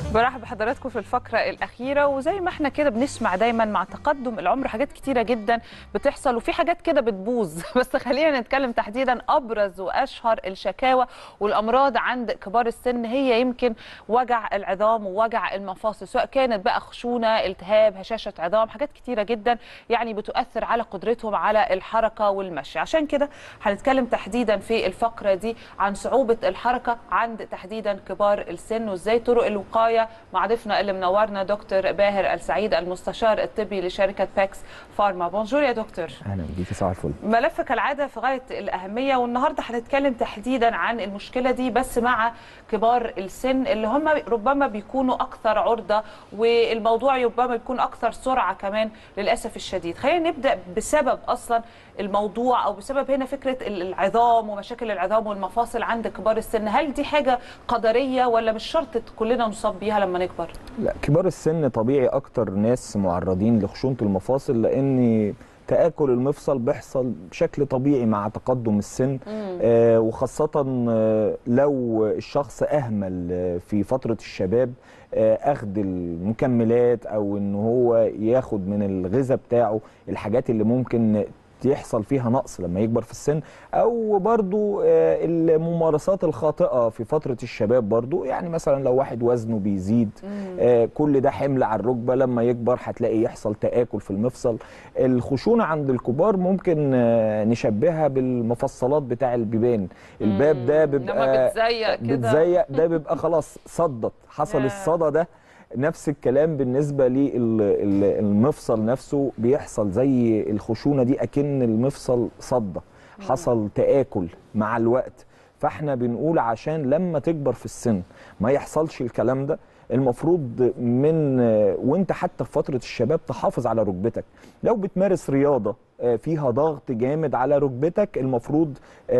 برحب بحضراتكم في الفقرة الأخيرة وزي ما احنا كده بنسمع دايما مع تقدم العمر حاجات كتيرة جدا بتحصل وفي حاجات كده بتبوظ بس خلينا نتكلم تحديدا أبرز وأشهر الشكاوى والأمراض عند كبار السن هي يمكن وجع العظام ووجع المفاصل سواء كانت بقى خشونة التهاب هشاشة عظام حاجات كتيرة جدا يعني بتؤثر على قدرتهم على الحركة والمشي عشان كده هنتكلم تحديدا في الفقرة دي عن صعوبة الحركة عند تحديدا كبار السن وازاي طرق الوقاية مع ضيفنا اللي منورنا دكتور باهر السعيد المستشار الطبي لشركة باكس فارما بونجور يا دكتور اهلا بيكي صباح الفل ملف كالعاده في غايه الاهميه والنهارده هنتكلم تحديدا عن المشكله دي بس مع كبار السن اللي هم ربما بيكونوا اكثر عرضه والموضوع ربما يكون اكثر سرعه كمان للاسف الشديد خلينا نبدا بسبب اصلا الموضوع او بسبب هنا فكره العظام ومشاكل العظام والمفاصل عند كبار السن هل دي حاجه قدريه ولا مش شرط كلنا نصاب بيها لما نكبر لا كبار السن طبيعي اكتر ناس معرضين لخشونه المفاصل لان تآكل المفصل بيحصل بشكل طبيعي مع تقدم السن آه وخاصة آه لو الشخص أهمل آه في فترة الشباب آه أخذ المكملات أو إن هو ياخد من الغذاء بتاعه الحاجات اللي ممكن يحصل فيها نقص لما يكبر في السن او برضو الممارسات الخاطئه في فتره الشباب برضو يعني مثلا لو واحد وزنه بيزيد كل ده حمل على الركبه لما يكبر هتلاقي يحصل تاكل في المفصل الخشونه عند الكبار ممكن نشبهها بالمفصلات بتاع البيبان الباب ده بيبقى بتزيق كده بتزيق ده بيبقى خلاص صدت حصل الصدى ده نفس الكلام بالنسبة للمفصل نفسه بيحصل زي الخشونة دي أكن المفصل صدى حصل تآكل مع الوقت فاحنا بنقول عشان لما تكبر في السن ما يحصلش الكلام ده المفروض من وانت حتى في فترة الشباب تحافظ على ركبتك لو بتمارس رياضة فيها ضغط جامد على ركبتك المفروض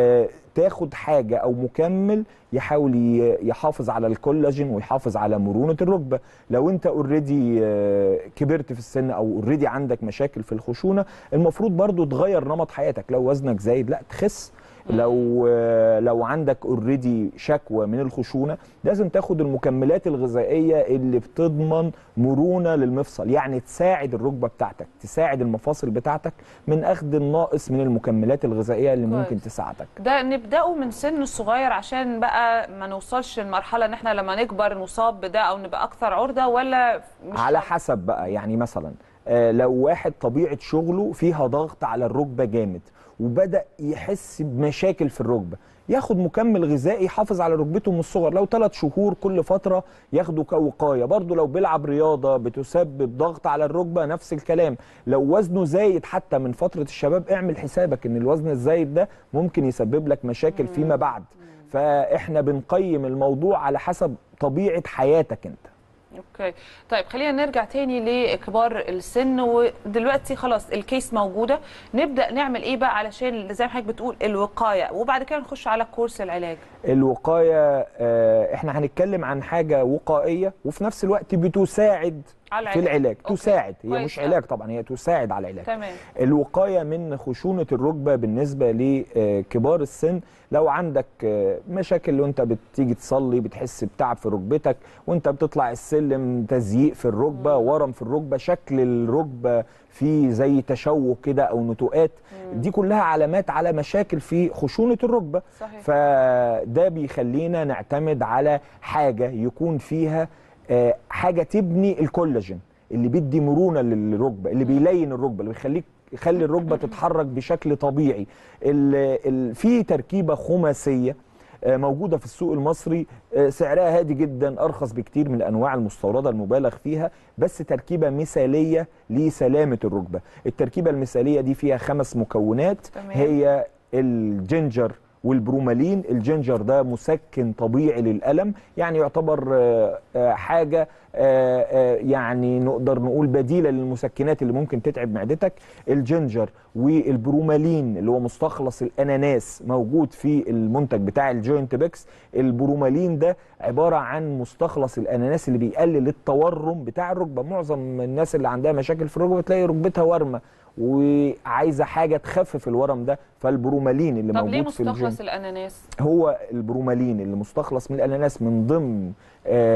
تاخد حاجة أو مكمل يحاول يحافظ على الكولاجين ويحافظ على مرونة الركبة لو انت اوريدي كبرت في السن أو اوريدي عندك مشاكل في الخشونة المفروض برضو تغير نمط حياتك لو وزنك زايد لا تخس لو لو عندك اوريدي شكوى من الخشونه لازم تاخد المكملات الغذائيه اللي بتضمن مرونه للمفصل يعني تساعد الركبه بتاعتك تساعد المفاصل بتاعتك من اخذ الناقص من المكملات الغذائيه اللي كويس. ممكن تساعدك ده نبداه من سن صغير عشان بقى ما نوصلش لمرحله ان احنا لما نكبر نصاب بده او نبقى اكثر عرضه ولا مش على شرط؟ حسب بقى يعني مثلا آه لو واحد طبيعه شغله فيها ضغط على الركبه جامد وبدا يحس بمشاكل في الركبه ياخد مكمل غذائي يحافظ على ركبته من الصغر لو ثلاث شهور كل فتره ياخده كوقايه برضه لو بيلعب رياضه بتسبب ضغط على الركبه نفس الكلام لو وزنه زايد حتى من فتره الشباب اعمل حسابك ان الوزن الزايد ده ممكن يسبب لك مشاكل فيما بعد فاحنا بنقيم الموضوع على حسب طبيعه حياتك انت اوكي طيب خلينا نرجع تاني لكبار السن ودلوقتي خلاص الكيس موجوده نبدا نعمل ايه بقى علشان زي ما حضرتك بتقول الوقايه وبعد كده نخش على كورس العلاج الوقايه آه، احنا هنتكلم عن حاجه وقائيه وفي نفس الوقت بتساعد على في العلاج أوكي. تساعد هي كويس مش أوي. علاج طبعا هي تساعد على العلاج تمام الوقايه من خشونه الركبه بالنسبه لكبار السن لو عندك آه، مشاكل وانت بتيجي تصلي بتحس بتعب في ركبتك وانت بتطلع السلم تزييق في الركبه ورم في الركبه شكل الركبه فيه زي تشوه كده او نتوءات دي كلها علامات على مشاكل في خشونه الركبه صحيح فده بيخلينا نعتمد على حاجه يكون فيها آه، حاجه تبني الكولاجين اللي بيدي مرونه للركبه اللي بيلين الركبه اللي بيخليك يخلي الركبه تتحرك بشكل طبيعي ال- ال- في تركيبه خماسيه آه، موجوده في السوق المصري آه، سعرها هادي جدا ارخص بكتير من الانواع المستورده المبالغ فيها بس تركيبه مثاليه لسلامه الركبه التركيبه المثاليه دي فيها خمس مكونات تمام. هي الجنجر والبرومالين الجنجر ده مسكن طبيعي للألم يعني يعتبر آه، آه، حاجة آه، آه، يعني نقدر نقول بديلة للمسكنات اللي ممكن تتعب معدتك الجنجر والبرومالين اللي هو مستخلص الأناناس موجود في المنتج بتاع الجوينت بيكس البرومالين ده عبارة عن مستخلص الأناناس اللي بيقلل التورم بتاع الركبة معظم الناس اللي عندها مشاكل في الركبة تلاقي ركبتها ورمة وعايزه حاجه تخفف الورم ده فالبرومالين اللي طب ليه موجود في الجيم مستخلص الاناناس هو البرومالين اللي مستخلص من الاناناس من ضمن آه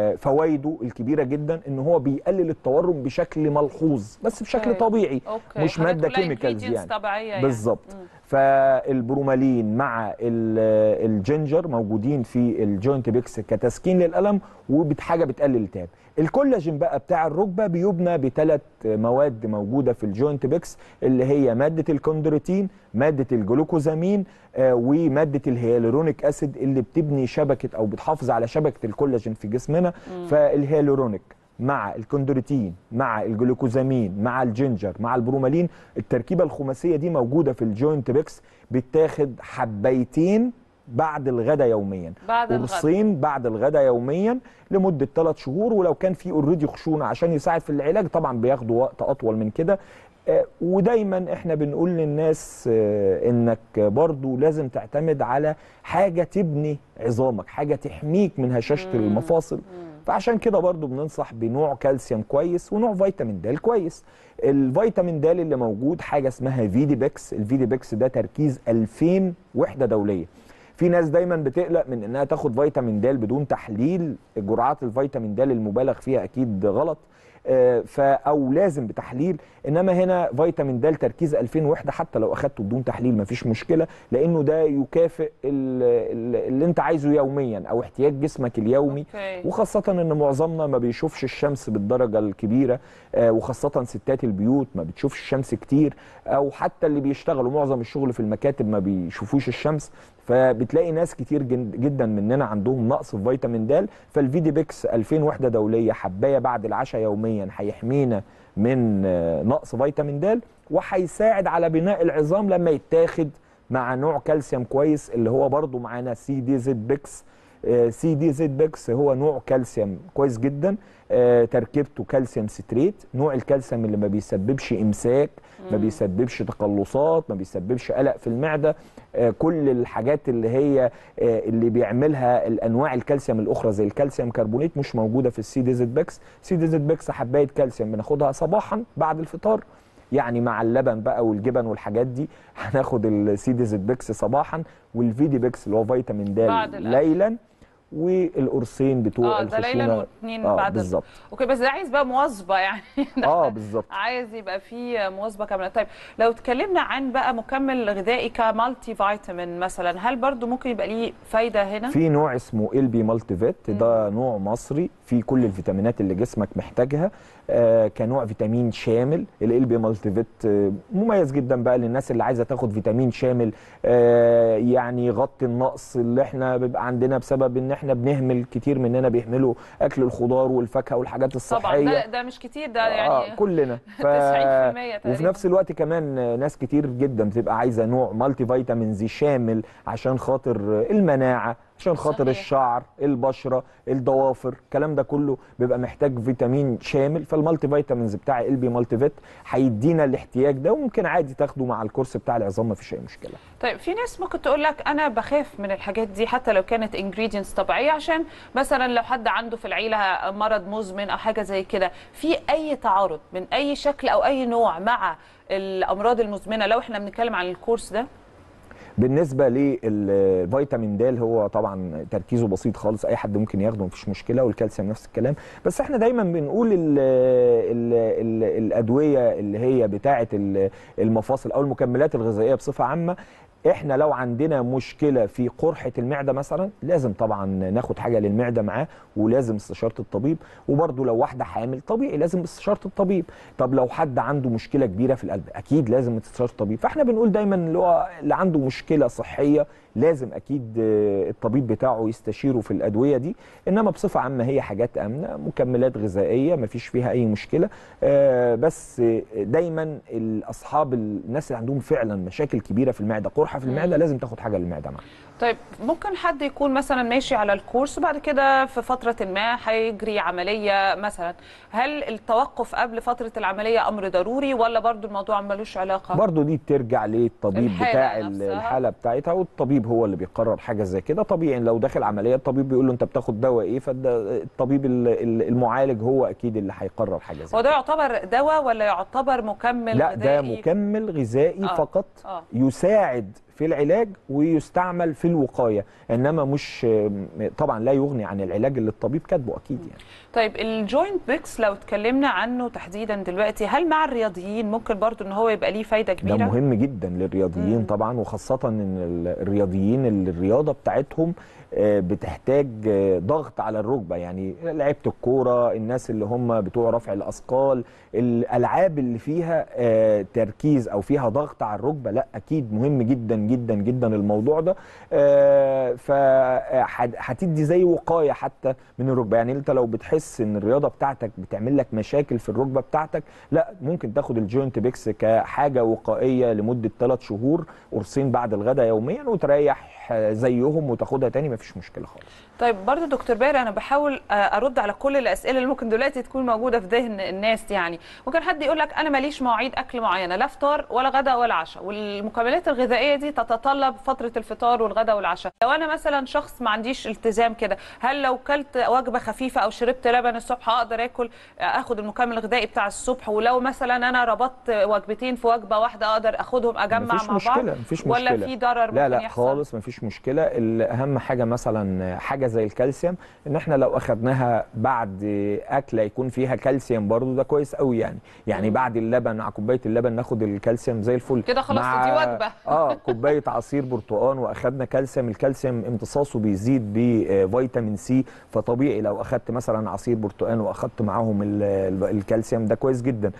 آه، فوائده الكبيره جدا ان هو بيقلل التورم بشكل ملحوظ بس بشكل أوكي. طبيعي اوكي مش حاجات مادة كلها chemicals ingredients يعني. طبيعيه يعني. بالظبط مم. فالبرومالين مع ال- الجينجر موجودين في الجوينت بيكس كتسكين للالم وبحاجه بتقلل الالتهاب الكولاجين بقى بتاع الركبه بيبنى بثلاث مواد موجوده في الجوينت بيكس اللي هي ماده الكوندروتين ماده الجلوكوزامين آه، وماده الهيالورونيك اسيد اللي بتبني شبكه او بتحافظ على شبكه الكولاجين في جسمنا فالهيالورونيك مع الكوندروتين مع الجلوكوزامين مع الجينجر مع البرومالين التركيبه الخماسيه دي موجوده في الجوينت بيكس بتاخد حبيتين بعد الغداء يوميا بعد الغداء. قرصين بعد الغداء يوميا لمده 3 شهور ولو كان في اوريدي خشونه عشان يساعد في العلاج طبعا بياخدوا وقت اطول من كده آه، ودايما احنا بنقول للناس آه، انك برضو لازم تعتمد على حاجه تبني عظامك حاجه تحميك من هشاشه المفاصل فعشان كده برضو بننصح بنوع كالسيوم كويس ونوع فيتامين د كويس الفيتامين د اللي موجود حاجه اسمها فيدي بيكس الفيدي بيكس ده تركيز 2000 وحده دوليه في ناس دايما بتقلق من انها تاخد فيتامين د بدون تحليل جرعات الفيتامين د المبالغ فيها اكيد غلط آه، فا او لازم بتحليل انما هنا فيتامين د تركيز 2000 وحده حتى لو اخدته بدون تحليل مفيش مشكله لانه ده يكافئ ال- ال- اللي انت عايزه يوميا او احتياج جسمك اليومي أوكي. وخاصة ان معظمنا ما بيشوفش الشمس بالدرجة الكبيرة آه، وخاصة ستات البيوت ما بتشوفش الشمس كتير او حتى اللي بيشتغلوا معظم الشغل في المكاتب ما بيشوفوش الشمس فبتلاقي ناس كتير جن- جدا مننا عندهم نقص في فيتامين د فالفيدي بيكس 2000 وحدة دولية حباية بعد العشاء يوميا هيحمينا من آه، نقص فيتامين د وهيساعد على بناء العظام لما يتاخد مع نوع كالسيوم كويس اللي هو برضو معانا سي دي زد بيكس سي دي زد بيكس هو نوع كالسيوم كويس جدا آه، تركيبته كالسيوم ستريت نوع الكالسيوم اللي ما بيسببش امساك ما بيسببش تقلصات ما بيسببش قلق في المعده آه، كل الحاجات اللي هي آه، اللي بيعملها الانواع الكالسيوم الاخرى زي الكالسيوم كربونات مش موجوده في السي دي زد بيكس سي دي زد بيكس حبايه كالسيوم بناخدها صباحا بعد الفطار يعني مع اللبن بقى والجبن والحاجات دي هناخد السي دي زد بيكس صباحا والفيدي بيكس اللي هو فيتامين د بعد الأكل. ليلا والقرصين بتوع اه ده ليلا الخشونه واثنين اه بعد ال- بالظبط اوكي بس ده عايز بقى مواظبه يعني ده اه بالظبط عايز يبقى فيه مواظبه كامله طيب لو اتكلمنا عن بقى مكمل غذائي كمالتي فيتامين مثلا هل برضو ممكن يبقى ليه فايده هنا في نوع اسمه ال بي مالتي فيت ده نوع مصري فيه كل الفيتامينات اللي جسمك محتاجها آه كنوع فيتامين شامل ال بي مالتي فيت آه مميز جدا بقى للناس اللي عايزه تاخد فيتامين شامل آه يعني يغطي النقص اللي احنا بيبقى عندنا بسبب ان احنا بنهمل كتير مننا بيهملوا اكل الخضار والفاكهه والحاجات طبعا الصحيه ده, ده مش كتير ده يعني آه كلنا 90% تقريبا وفي نفس الوقت كمان ناس كتير جدا بتبقى عايزه نوع مالتي فيتامينز شامل عشان خاطر المناعه عشان خاطر صحيح. الشعر البشره الضوافر الكلام ده كله بيبقى محتاج فيتامين شامل فالمالتي فيتامينز بتاع ال بي مالتي فيت هيدينا الاحتياج ده وممكن عادي تاخده مع الكورس بتاع العظام مفيش اي مشكله طيب في ناس ممكن تقول لك انا بخاف من الحاجات دي حتى لو كانت انجريدينتس طبيعيه عشان مثلا لو حد عنده في العيله مرض مزمن او حاجه زي كده في اي تعارض من اي شكل او اي نوع مع الامراض المزمنه لو احنا بنتكلم عن الكورس ده بالنسبه للفيتامين د هو طبعا تركيزه بسيط خالص اي حد ممكن ياخده مفيش مشكله والكالسيوم نفس الكلام بس احنا دايما بنقول ال ال ال الادويه اللي هي بتاعه ال- المفاصل او المكملات الغذائيه بصفه عامه احنا لو عندنا مشكله في قرحه المعده مثلا لازم طبعا ناخد حاجه للمعده معاه ولازم استشاره الطبيب وبرده لو واحده حامل طبيعي لازم استشاره الطبيب طب لو حد عنده مشكله كبيره في القلب اكيد لازم استشاره الطبيب فاحنا بنقول دايما اللي هو اللي عنده مشكله صحيه لازم اكيد آه، الطبيب بتاعه يستشيره في الادويه دي انما بصفه عامه هي حاجات امنه مكملات غذائيه مفيش فيها اي مشكله آه، بس آه، دايما اصحاب الناس اللي عندهم فعلا مشاكل كبيره في المعده قرحه في المعده لازم تاخد حاجه للمعده معاها طيب ممكن حد يكون مثلا ماشي على الكورس وبعد كده في فترة ما هيجري عملية مثلا هل التوقف قبل فترة العملية أمر ضروري ولا برضو الموضوع ملوش علاقة؟ برضه دي بترجع للطبيب الحالة بتاع نفسها. الحاله بتاعتها والطبيب هو اللي بيقرر حاجه زي كده طبيعي لو داخل عمليه الطبيب بيقول له انت بتاخد دواء ايه فالطبيب المعالج هو اكيد اللي هيقرر حاجه زي هو كده ده يعتبر دواء ولا يعتبر مكمل لا ده غذائي؟ مكمل غذائي آه. فقط آه. يساعد في العلاج ويستعمل في الوقايه انما مش طبعا لا يغني عن العلاج اللي الطبيب كاتبه اكيد يعني طيب الجوينت بيكس لو اتكلمنا عنه تحديدا دلوقتي هل مع الرياضيين ممكن برضو ان هو يبقى ليه فايده كبيره ده مهم جدا للرياضيين مم. طبعا وخاصه ان الرياضيين اللي الرياضه بتاعتهم آه، بتحتاج آه، ضغط على الركبه يعني لعيبه الكوره الناس اللي هم بتوع رفع الاثقال الالعاب اللي فيها آه، تركيز او فيها ضغط على الركبه لا اكيد مهم جدا جدا جدا الموضوع ده فهتدي زي وقايه حتى من الركبه يعني انت لو بتحس ان الرياضه بتاعتك بتعمل لك مشاكل في الركبه بتاعتك لا ممكن تاخد الجوينت بيكس كحاجه وقائيه لمده 3 شهور قرصين بعد الغداء يوميا وتريح زيهم وتاخدها تاني مفيش مشكله خالص طيب برضو دكتور باري انا بحاول آه، ارد على كل الاسئله اللي ممكن دلوقتي تكون موجوده في ذهن الناس يعني ممكن حد يقول لك انا ماليش مواعيد اكل معينه لا فطار ولا غدا ولا عشاء والمكملات الغذائيه دي تتطلب فتره الفطار والغدا والعشاء لو انا مثلا شخص ما عنديش التزام كده هل لو كلت وجبه خفيفه او شربت لبن الصبح اقدر اكل آه، اخد المكمل الغذائي بتاع الصبح ولو مثلا انا ربطت وجبتين في وجبه واحده اقدر اخدهم اجمع مفيش مع مشكله بعض مفيش ولا مشكله في ضرر لا ممكن لا يحصل خالص مفيش مشكله الاهم حاجه مثلا حاجه زي الكالسيوم ان احنا لو اخدناها بعد اكله يكون فيها كالسيوم برضو ده كويس قوي يعني يعني مم. بعد اللبن مع كوبايه اللبن ناخد الكالسيوم زي الفل كده خلاص مع دي وجبة. اه كوبايه عصير برتقان واخدنا كالسيوم الكالسيوم امتصاصه بيزيد بفيتامين سي فطبيعي لو اخدت مثلا عصير برتقان واخدت معاهم ال- ال- الكالسيوم ده كويس جدا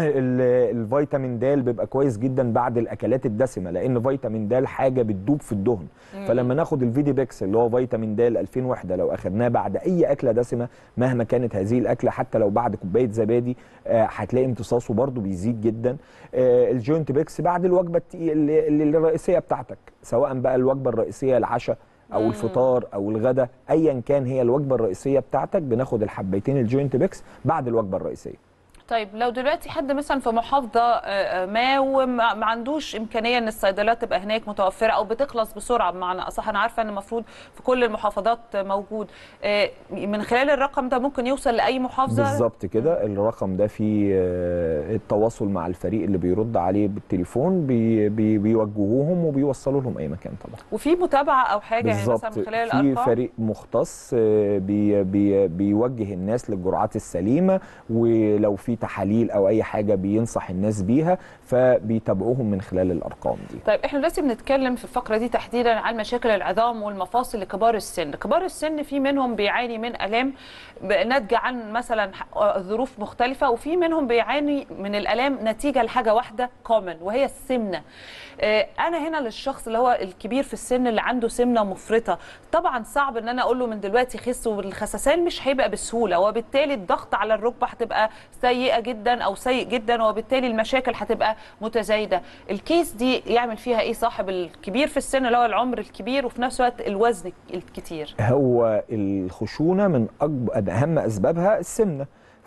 ال- الفيتامين د بيبقى كويس جدا بعد الاكلات الدسمه لان فيتامين د حاجه بتدوب في الدهن فلما ناخد الفيدي بيكس اللي هو فيتامين د 2000 وحده لو اخدناه بعد اي اكله دسمه مهما كانت هذه الاكله حتى لو بعد كوبايه زبادي آه، هتلاقي امتصاصه برضو بيزيد جدا آه، الجوينت بيكس بعد الوجبه التقي- اللي اللي الرئيسيه بتاعتك سواء بقى الوجبه الرئيسيه العشاء او مم. الفطار او الغداء ايا كان هي الوجبه الرئيسيه بتاعتك بناخد الحبيتين الجوينت بيكس بعد الوجبه الرئيسيه طيب لو دلوقتي حد مثلا في محافظه آه، آه، ما وما ما عندوش امكانيه ان الصيدليات تبقى هناك متوفره او بتخلص بسرعه بمعنى اصح انا عارفه ان المفروض في كل المحافظات موجود آه، من خلال الرقم ده ممكن يوصل لاي محافظه بالظبط كده الرقم ده فيه آه، التواصل مع الفريق اللي بيرد عليه بالتليفون بي بي بيوجهوهم وبيوصلوا لهم اي مكان طبعا وفي متابعه او حاجه يعني بالظبط مثلا من خلال في الارقام فريق مختص آه، بي بي بيوجه الناس للجرعات السليمه ولو في تحاليل او اي حاجه بينصح الناس بيها فبيتابعوهم من خلال الارقام دي طيب احنا دلوقتي بنتكلم في الفقره دي تحديدا عن مشاكل العظام والمفاصل لكبار السن، كبار السن في منهم بيعاني من الام ب- ناتجه عن مثلا ح- ظروف مختلفه وفي منهم بيعاني من الالام نتيجه لحاجه واحده كومن وهي السمنه. آه، انا هنا للشخص اللي هو الكبير في السن اللي عنده سمنه مفرطه، طبعا صعب ان انا اقول له من دلوقتي خس والخسسان مش هيبقى بسهوله وبالتالي الضغط على الركبه هتبقى سيئه جدا او سيء جدا وبالتالي المشاكل هتبقى متزايده الكيس دي يعمل فيها ايه صاحب الكبير في السن اللي هو العمر الكبير وفي نفس الوقت الوزن الكتير هو الخشونه من اكبر اهم اسبابها السمنه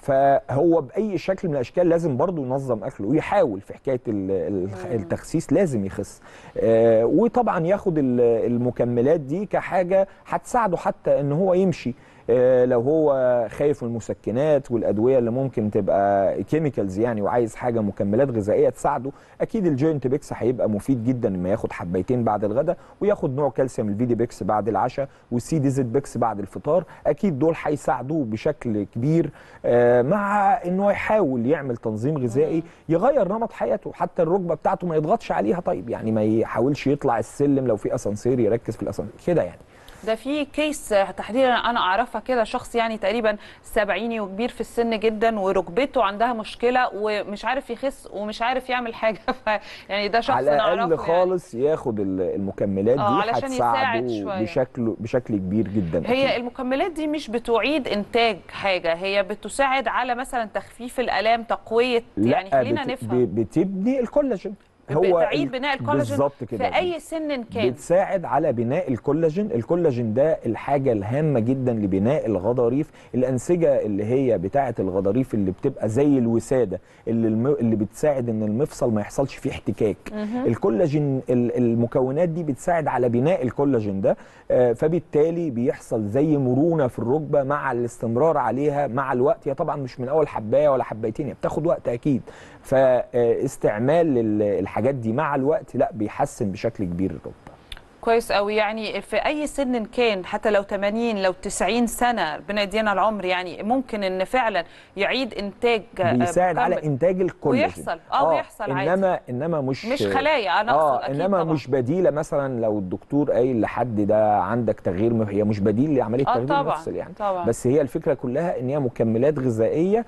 فهو باي شكل من الاشكال لازم برضه ينظم اكله ويحاول في حكايه ال- ال- التخسيس لازم يخس آه، وطبعا ياخد ال- المكملات دي كحاجه هتساعده حتى ان هو يمشي آه، لو هو خايف من المسكنات والادويه اللي ممكن تبقى كيميكالز يعني وعايز حاجه مكملات غذائيه تساعده اكيد الجوينت بيكس هيبقى مفيد جدا لما ياخد حبيتين بعد الغداء وياخد نوع كالسيوم الفيدي بيكس بعد العشاء والسي دي زد بيكس بعد الفطار اكيد دول هيساعدوه بشكل كبير آه، مع انه يحاول يعمل تنظيم غذائي يغير نمط حياته حتى الركبه بتاعته ما يضغطش عليها طيب يعني ما يحاولش يطلع السلم لو في اسانسير يركز في الاسانسير كده يعني ده في كيس تحديدا انا اعرفها كده شخص يعني تقريبا سبعيني وكبير في السن جدا وركبته عندها مشكله ومش عارف يخس ومش عارف يعمل حاجه ف يعني ده شخص على انا اعرفه الاقل يعني. خالص ياخد ال- المكملات دي آه، علشان يساعد هتساعده شوية. بشكل بشكل كبير جدا هي أكيد. المكملات دي مش بتعيد انتاج حاجه هي بتساعد على مثلا تخفيف الالام تقويه يعني لا خلينا بت- نفهم ب- بتبني الكولاجين بتعيد ال- بناء الكولاجين بالظبط كده في اي سن كان بتساعد على بناء الكولاجين الكولاجين ده الحاجة الهامة جدا لبناء الغضاريف الأنسجة اللي هي بتاعة الغضاريف اللي بتبقى زي الوسادة اللي, الم... اللي بتساعد ان المفصل ما يحصلش فيه احتكاك الكولاجين ال- المكونات دي بتساعد على بناء الكولاجين ده آه، فبالتالي بيحصل زي مرونة في الركبة مع الاستمرار عليها مع الوقت هي طبعا مش من أول حباية ولا حبايتين هي بتاخد وقت أكيد فاستعمال الحاجات الحاجات دي مع الوقت لا بيحسن بشكل كبير الركبه كويس قوي يعني في اي سن كان حتى لو 80 لو 90 سنه ربنا يدينا العمر يعني ممكن ان فعلا يعيد انتاج آه، بيساعد على مكمل. انتاج الكولاجين ويحصل اه ويحصل عادي انما انما مش مش خلايا انا اه اقصد اكيد انما طبعا. مش بديله مثلا لو الدكتور قايل لحد ده عندك تغيير م- هي مش بديل لعمليه اه تغيير طبعا المفصل يعني طبعا بس هي الفكره كلها ان هي مكملات غذائيه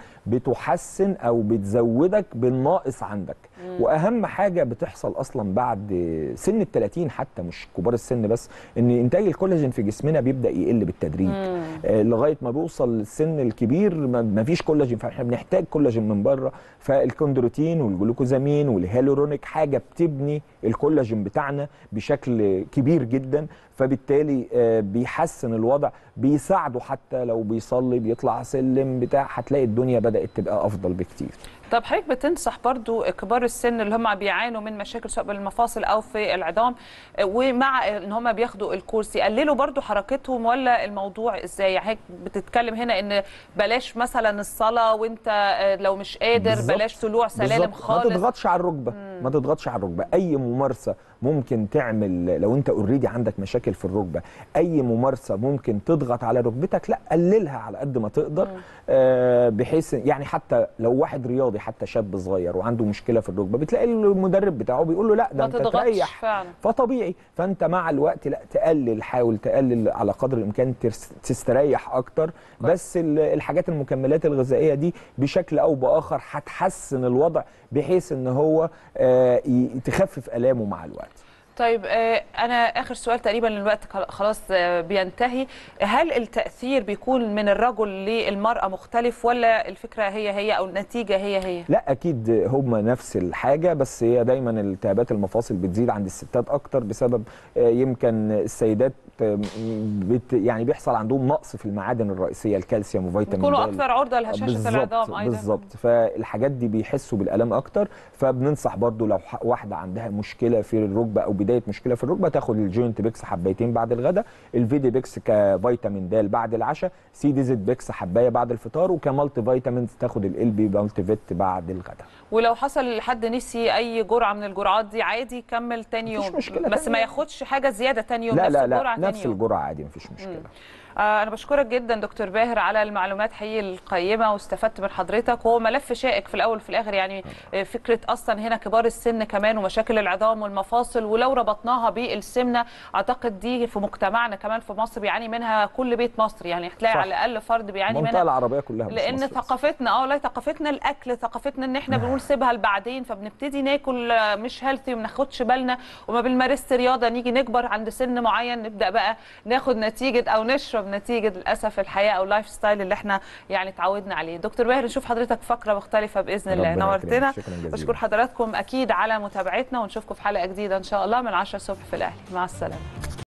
بتحسن او بتزودك بالناقص عندك واهم حاجه بتحصل اصلا بعد سن ال 30 حتى مش كبار السن بس ان انتاج الكولاجين في جسمنا بيبدا يقل بالتدريج مم. آه، لغايه ما بيوصل للسن الكبير ما ما فيش كولاجين فاحنا بنحتاج كولاجين من بره فالكوندروتين والجلوكوزامين والهيالورونيك حاجه بتبني الكولاجين بتاعنا بشكل كبير جدا فبالتالي آه، بيحسن الوضع بيساعده حتى لو بيصلي بيطلع سلم بتاع هتلاقي الدنيا بدات تبقى افضل بكتير طب حضرتك بتنصح برضو كبار السن اللي هم بيعانوا من مشاكل سواء بالمفاصل او في العظام آه، ومع ان هم بياخدوا الكورس يقللوا برضو حركتهم ولا الموضوع ازاي يعني هيك بتتكلم هنا ان بلاش مثلا الصلاه وانت آه، لو مش قادر بالظبط. بلاش طلوع سلالم بالظبط. ما خالص تضغطش على الركبه ما تضغطش على الركبه اي ممارسه ممكن تعمل لو انت اوريدي عندك مشاكل في الركبه اي ممارسه ممكن تضغط على ركبتك لا قللها على قد ما تقدر آه بحيث يعني حتى لو واحد رياضي حتى شاب صغير وعنده مشكله في الركبه بتلاقي المدرب بتاعه بيقول له لا ده ما انت تضغطش تريح فعلا فطبيعي فانت مع الوقت لا تقلل حاول تقلل على قدر الامكان ترس- تستريح اكتر بس ال- الحاجات المكملات الغذائيه دي بشكل او باخر هتحسن الوضع بحيث ان هو آه، ي- تخفف الامه مع الوقت طيب آه، انا اخر سؤال تقريبا الوقت خل- خلاص آه، بينتهي هل التاثير بيكون من الرجل للمراه مختلف ولا الفكره هي هي او النتيجه هي هي لا اكيد هما نفس الحاجه بس هي دايما التهابات المفاصل بتزيد عند الستات اكتر بسبب آه، يمكن السيدات آه، بت يعني بيحصل عندهم نقص في المعادن الرئيسيه الكالسيوم وفيتامين بيكونوا د. اكثر عرضه لهشاشه بالظبط العظام ايضا بالظبط فالحاجات دي بيحسوا بالالام اكتر فبننصح برضو لو ح- واحده عندها مشكله في الركبه او بدايه مشكله في الركبه تاخد الجوينت بيكس حبايتين بعد الغداء الفيدي بيكس كفيتامين د بعد العشاء سي دي زد بيكس حبايه بعد الفطار وكمالتي فيتامينز تاخد ال بي مالتي فيت بعد الغداء ولو حصل لحد نسي اي جرعه من الجرعات دي عادي يكمل تاني مفيش يوم مشكلة بس تاني ما يوم. ياخدش حاجه زياده تاني يوم لا نفس لا الجرعه لا تاني نفس يوم الجرعه عادي مفيش مشكله آه، أنا بشكرك جدا دكتور باهر على المعلومات حقيقي القيمة واستفدت من حضرتك وهو ملف شائك في الأول وفي الآخر يعني آه، فكرة أصلا هنا كبار السن كمان ومشاكل العظام والمفاصل ولو ربطناها بالسمنة أعتقد دي في مجتمعنا كمان في مصر بيعاني منها كل بيت مصري يعني هتلاقي صح. على الأقل فرد بيعاني المنطقه منها العربيه كلها مش لان مصر بس. ثقافتنا اه والله ثقافتنا الاكل ثقافتنا ان احنا بنقول سيبها لبعدين فبنبتدي ناكل آه، مش هيلثي وما ناخدش بالنا وما بنمارسش رياضه نيجي نكبر عند سن معين نبدا بقى ناخد نتيجه او نشرب نتيجه للاسف الحياه او اللايف ستايل اللي احنا يعني اتعودنا عليه دكتور باهر نشوف حضرتك فقره مختلفه باذن الله ربنا نورتنا يكرمك. شكراً جزيلاً. بشكر حضراتكم اكيد على متابعتنا ونشوفكم في حلقه جديده ان شاء الله من 10 الصبح في الاهلي مع السلامه